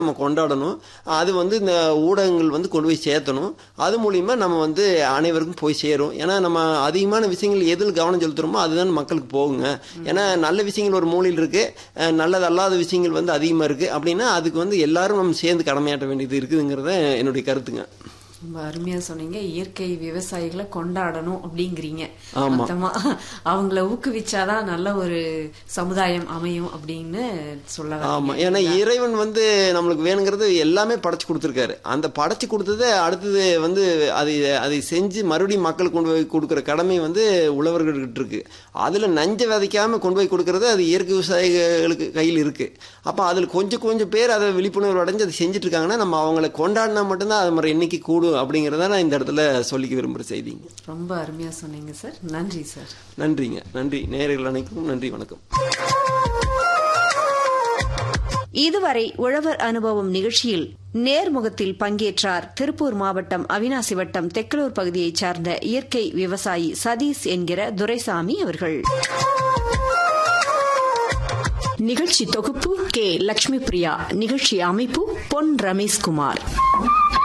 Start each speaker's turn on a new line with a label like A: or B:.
A: நம்ம கொண்டாடணும் அது வந்து இந்த ஊடகங்கள் வந்து கொண்டு போய் சேர்த்தணும் அது மூலிமா நம்ம வந்து அனைவருக்கும் போய் சேரும் ஏன்னா நம்ம அதிகமான விஷயங்கள் எதில் கவனம் செலுத்துறோமோ அதுதான் மக்களுக்கு போகுங்க ஏன்னா நல்ல விஷயங்கள் ஒரு மூலையில் இருக்கு அஹ் நல்லது அல்லாத விஷயங்கள் வந்து அதிகமாக இருக்கு அப்படின்னா அதுக்கு வந்து எல்லாரும் நம்ம சேர்ந்து கடமையாற்ற வேண்டியது இருக்குதுங்கிறத என்னுடைய கருத்துங்க
B: ரொம்ப அருமையா சொன்னீங்க இயற்கை விவசாயிகளை கொண்டாடணும் அப்படிங்கிறீங்க
A: ஆமா.
B: மொத்தமா அவங்கள ஊக்குவிச்சாதான் நல்ல ஒரு சமுதாயம் அமையும் அப்படின்னு சொல்ல வரீங்க.
A: ஆமா ஏன்னா இறைவன் வந்து நம்மளுக்கு வேணுங்கிறது எல்லாமே படைச்சு கொடுத்துருக்காரு அந்த படைச்சு கொடுத்ததை அடுத்தது வந்து அதை அதை செஞ்சு மறுபடியும் மக்களுக்கு கொண்டு போய் கொடுக்குற கடமை வந்து உழவர்கள்கிட்ட இருக்கு அதுல நஞ்ச விதைக்காம கொண்டு போய் கொடுக்கறது அது இயற்கை விவசாயிகளுக்கு கையில் இருக்கு அப்ப அதுல கொஞ்சம் கொஞ்சம் பேர் அதை விழிப்புணர்வு அடைஞ்சு அதை செஞ்சுட்டு இருக்காங்கன்னா நம்ம அவங்கள கொண்டாடினா மட்டும்தான் அது மாதிரி எண்ணிக்கை கூடும் அப்படிங்கிறத நான் இந்த இடத்துல சொல்லிக்க விரும்புகிற செய்திங்க
B: ரொம்ப அருமையா சொன்னீங்க சார் நன்றி சார்
A: நன்றிங்க நன்றி நேயர்கள் அனைவருக்கும் நன்றி வணக்கம்
C: இதுவரை உழவர் அனுபவம் நிகழ்ச்சியில் நேர்முகத்தில் பங்கேற்றார் திருப்பூர் மாவட்டம் அவினாசி வட்டம் தெக்கலூர் பகுதியைச் சார்ந்த இயற்கை விவசாயி சதீஷ் என்கிற துரைசாமி அவர்கள் நிகழ்ச்சி தொகுப்பு கே லட்சுமி பிரியா நிகழ்ச்சி அமைப்பு பொன் ரமேஷ்குமார்